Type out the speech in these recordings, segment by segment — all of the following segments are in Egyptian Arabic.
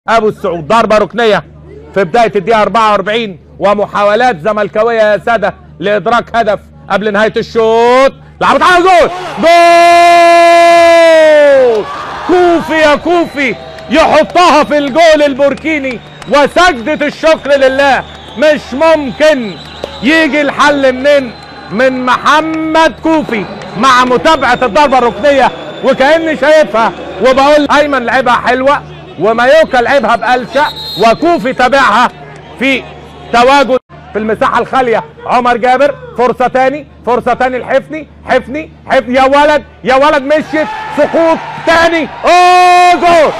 ابو السعود ضربه ركنيه في بدايه الدقيقه 44 ومحاولات زملكاويه يا ساده لادراك هدف قبل نهايه الشوط لعبت على جول جول كوفي يا كوفي يحطها في الجول البوركيني وسجدة الشكر لله مش ممكن يجي الحل منين من محمد كوفي مع متابعة الضربة الركنية وكأني شايفها وبقول أيمن لعبها حلوة ومايوكا لعبها بألشة وكوفي تابعها في تواجد في المساحة الخالية عمر جابر فرصة تاني فرصة تاني لحفني حفني حفني يا ولد يا ولد مشيت سقوط تاني اوه جول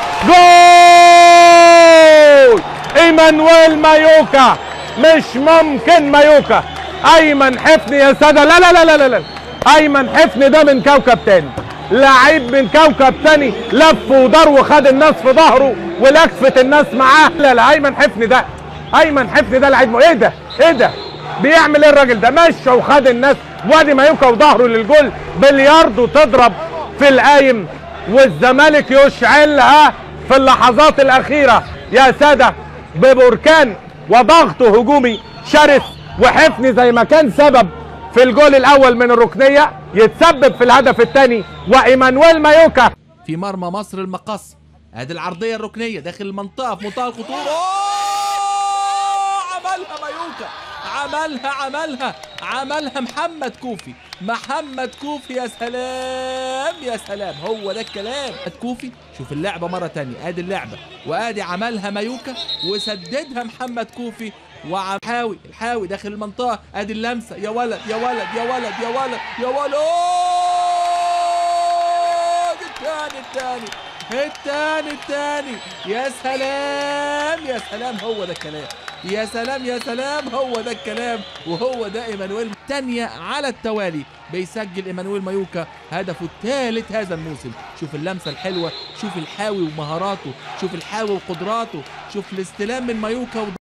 جول ايمانويل مايوكا مش ممكن مايوكا ايمن حفني يا سادة لا لا لا لا لا, لا. ايمن حفني ده من كوكب تاني لعيب من كوكب تاني لف ودار وخد الناس في ظهره ولكفت الناس معاه لا لا ايمن حفني ده ايمن حفني ده لعيب م- ايه ده ايه ده بيعمل ايه الراجل ده مشى وخد الناس وادي مايوكا وظهره للجول بلياردو تضرب في القايم والزمالك يشعلها في اللحظات الاخيره يا ساده ببركان وضغط هجومي شرس وحفني زي ما كان سبب في الجول الاول من الركنيه يتسبب في الهدف الثاني وايمانويل مايوكا في مرمى مصر المقص ادي العرضيه الركنيه داخل المنطقه في منتهى الخطوره أوه! عملها مايوكا عملها عملها عملها محمد كوفي محمد كوفي يا سلام يا سلام هو ده الكلام محمد كوفي شوف اللعبه مره تانية ادي اللعبه وادي عملها مايوكا وسددها محمد كوفي وحاوي الحاوي داخل المنطقه ادي اللمسه يا ولد يا ولد يا ولد يا ولد يا ولد أوه! الثاني الثاني الثاني الثاني يا سلام يا سلام هو ده الكلام يا سلام يا سلام هو ده الكلام وهو ده ايمانويل تانية على التوالي بيسجل ايمانويل مايوكا هدفه الثالث هذا الموسم شوف اللمسه الحلوه شوف الحاوي ومهاراته شوف الحاوي وقدراته شوف الاستلام من مايوكا